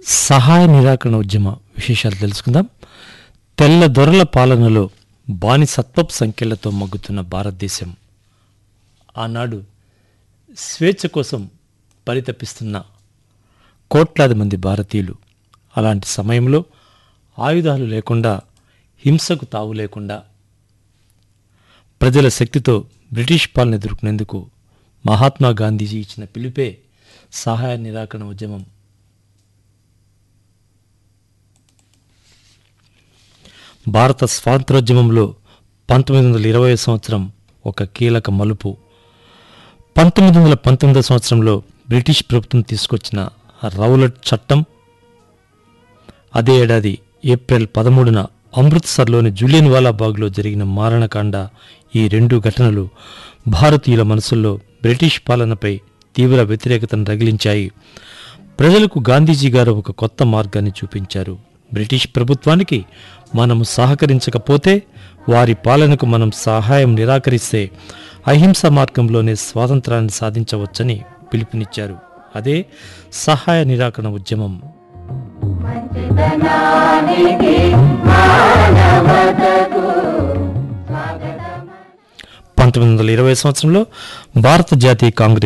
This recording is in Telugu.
సహాయ నిరాకరణ ఉద్యమ విశేషాలు తెలుసుకుందాం తెల్ల దొరల పాలనలో బానిసత్వపు సంఖ్యలతో మగ్గుతున్న భారతదేశం ఆనాడు స్వేచ్ఛ కోసం పరితపిస్తున్న కోట్లాది మంది భారతీయులు అలాంటి సమయంలో ఆయుధాలు లేకుండా హింసకు తావు లేకుండా ప్రజల శక్తితో బ్రిటిష్ పాలన ఎదుర్కొనేందుకు మహాత్మా గాంధీజీ ఇచ్చిన పిలుపే సహాయ నిరాకరణ ఉద్యమం భారత స్వాతంత్రోద్యమంలో పంతొమ్మిది వందల ఇరవై సంవత్సరం ఒక కీలక మలుపు పంతొమ్మిది వందల పంతొమ్మిదో సంవత్సరంలో బ్రిటిష్ ప్రభుత్వం తీసుకొచ్చిన రౌలట్ చట్టం అదే ఏడాది ఏప్రిల్ పదమూడున అమృత్సర్లోని జులియన్ వాలాబాగ్లో జరిగిన మారణకాండ ఈ రెండు ఘటనలు భారతీయుల మనసుల్లో బ్రిటిష్ పాలనపై తీవ్ర వ్యతిరేకతను రగిలించాయి ప్రజలకు గాంధీజీ గారు ఒక కొత్త మార్గాన్ని చూపించారు బ్రిటిష్ ప్రభుత్వానికి మనము సహకరించకపోతే వారి పాలనకు మనం సహాయం నిరాకరిస్తే అహింస మార్గంలోనే స్వాతంత్రాన్ని సాధించవచ్చని పిలుపునిచ్చారు అదే సహాయ నిరాకరణ ఉద్యమం పంతొమ్మిది వందల ఇరవై సంవత్సరంలో భారత జాతీయ కాంగ్రెస్